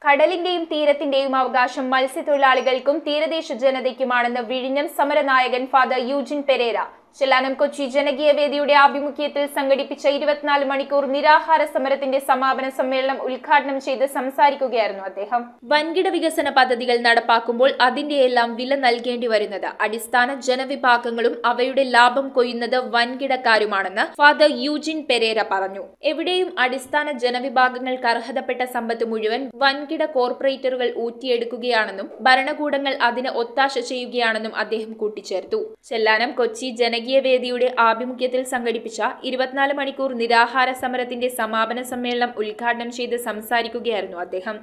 കടലിന്റെയും തീരത്തിന്റെയും അവകാശം മത്സ്യത്തൊഴിലാളികൾക്കും തീരദേശ ജനതയ്ക്കുമാണെന്ന് വിഴിഞ്ഞം സമരനായകൻ ഫാദർ യൂജിൻ പെരേര ചെല്ലാനം കൊച്ചി ജനകീയ വേദിയുടെ ആഭിമുഖ്യത്തിൽ സംഘടിപ്പിച്ച ഇരുപത്തിനാല് മണിക്കൂർ നിരാഹാര സമരത്തിന്റെ സമാപന സമ്മേളനം ഉദ്ഘാടനം ചെയ്ത് സംസാരിക്കുകയായിരുന്നു അദ്ദേഹം വൻകിട വികസന പദ്ധതികൾ നടപ്പാക്കുമ്പോൾ അതിന്റെയെല്ലാം വില നൽകേണ്ടി വരുന്നത് അടിസ്ഥാന ജനവിഭാഗങ്ങളും അവയുടെ ലാഭം കൊയ്യുന്നത് വൻകിടക്കാരുമാണെന്ന് ഫാദർ യൂജിൻ പെരേര പറഞ്ഞു എവിടെയും അടിസ്ഥാന ജനവിഭാഗങ്ങൾക്ക് അർഹതപ്പെട്ട സമ്പത്ത് മുഴുവൻ വൻകിട കോർപ്പറേറ്ററുകൾ ഊറ്റിയെടുക്കുകയാണെന്നും ഭരണകൂടങ്ങൾ അതിന് ഒത്താശ ചെയ്യുകയാണെന്നും അദ്ദേഹം കൂട്ടിച്ചേർത്തു ചെല്ലാനം കൊച്ചി ജനകീയ വേദിയുടെ ആഭിമുഖ്യത്തിൽ സംഘടിപ്പിച്ച ഇരുപത്തിനാല് മണിക്കൂർ നിരാഹാര സമരത്തിന്റെ സമാപന സമ്മേളനം ഉദ്ഘാടനം ചെയ്ത് സംസാരിക്കുകയായിരുന്നു അദ്ദേഹം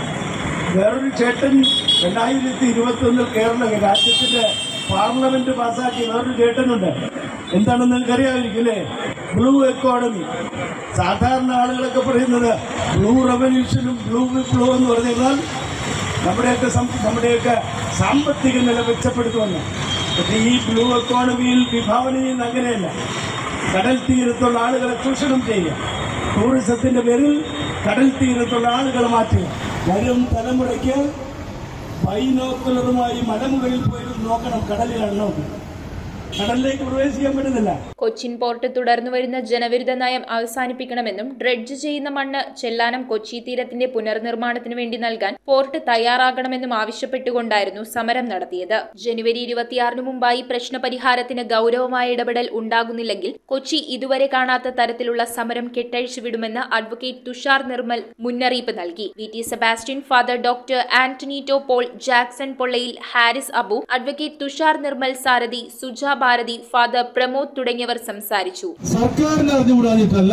വേറൊരു ചേട്ടൻ രണ്ടായിരത്തി ഇരുപത്തി ഒന്നിൽ കേരള രാജ്യത്തിന്റെ പാർലമെന്റ് പാസ്സാക്കിയ വേറൊരു ചേട്ടനുണ്ട് എന്താണെന്ന് നിങ്ങൾക്ക് അറിയാമായിരിക്കും അല്ലേ ബ്ലൂ എക്കോണമി സാധാരണ ആളുകളൊക്കെ പറയുന്നത് ബ്ലൂ റവല്യൂഷനും ബ്ലൂ വിപ്ലവം എന്ന് പറഞ്ഞു കഴിഞ്ഞാൽ നമ്മുടെയൊക്കെ സം- നമ്മുടെയൊക്കെ സാമ്പത്തിക നില മെച്ചപ്പെടുത്തുമെന്ന് പക്ഷേ ഈ ബ്ലൂ എക്കോണമിയിൽ വിഭാവന ചെയ്യുന്ന അങ്ങനെയല്ല കടൽ തീരത്തുള്ള ആളുകളെ ചൂഷണം ചെയ്യുക ടൂറിസത്തിന്റെ പേരിൽ കടൽ തീരത്തുള്ള ആളുകളെ മാറ്റുക വരും തലമുറയ്ക്ക് ബൈനോക്കുലറുമായി മലമുകളിൽ പോയിരുന്ന് നോക്കണം കടലിലാണ് നോക്കുക കടലിലേക്ക് പ്രവേശിക്കാൻ പറ്റുന്നില്ല കൊച്ചിൻ പോർട്ട് തുടർന്നു വരുന്ന ജനവിരുദ്ധ നയം അവസാനിപ്പിക്കണമെന്നും ഡ്രഡ്ജ് ചെയ്യുന്ന മണ്ണ് ചെല്ലാനം കൊച്ചി തീരത്തിന്റെ പുനർനിർമ്മാണത്തിനു വേണ്ടി നൽകാൻ പോർട്ട് തയ്യാറാകണമെന്നും ആവശ്യപ്പെട്ടുകൊണ്ടായിരുന്നു സമരം നടത്തിയത് ജനുവരി ഇരുപത്തിയാറിന് മുമ്പായി പ്രശ്നപരിഹാരത്തിന് ഗൗരവമായ ഇടപെടൽ ഉണ്ടാകുന്നില്ലെങ്കിൽ കൊച്ചി ഇതുവരെ കാണാത്ത തരത്തിലുള്ള സമരം കെട്ടഴിച്ചുവിടുമെന്ന് അഡ്വക്കേറ്റ് തുഷാർ നിർമ്മൽ മുന്നറിയിപ്പ് നൽകി V T Sebastian father doctor Antonito Paul Jackson Pollayil Haris Abu advocate Thushar Nirmal Sarathi Suja Bharathi father Pramod തുടങ്ങിയവർ സംസാരിച്ചു സർക്കാരിന് അറിഞ്ഞുകൂടാഞ്ഞിട്ടല്ല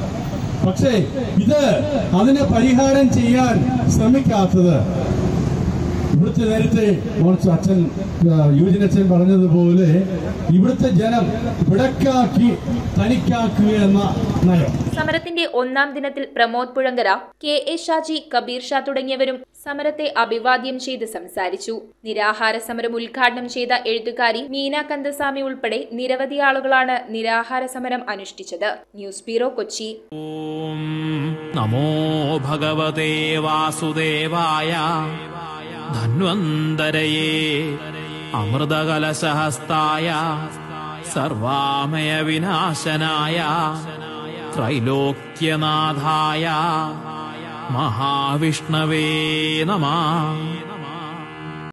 പക്ഷേ ഇത് അതിന് പരിഹാരം ചെയ്യാൻ ശ്രമിക്കാത്തത് ഇവിടുത്തെ നേരത്തെ മോൻസ് അച്ഛൻ ആ, യുവജനച്ഛൻ പറഞ്ഞതുപോലെ ഇവിടുത്തെ ജനം പിടക്കാക്കി തനിക്കാക്കുക എന്ന നയം സമരത്തിന്റെ ഒന്നാം ദിനത്തിൽ പ്രമോദ് പുഴങ്കര കെ എ ഷാജി കബീർ ഷാ തുടങ്ങിയവരും സമരത്തെ അഭിവാദ്യം ചെയ്ത് സംസാരിച്ചു നിരാഹാര സമരം ഉദ്ഘാടനം ചെയ്ത എഴുത്തുകാരി മീന കന്ദസ്വാമി ഉൾപ്പെടെ നിരവധി ആളുകളാണ് നിരാഹാര സമരം അനുഷ്ഠിച്ചത് ന്യൂസ് ബ്യൂറോ കൊച്ചി ॐ नमो भगवते वासुदेवाय धन्वन्तरये अमृतकलशहस्ताय सर्वामयविनाशनाय त्रैलोक्यनाथाय महाविष्णवे नमः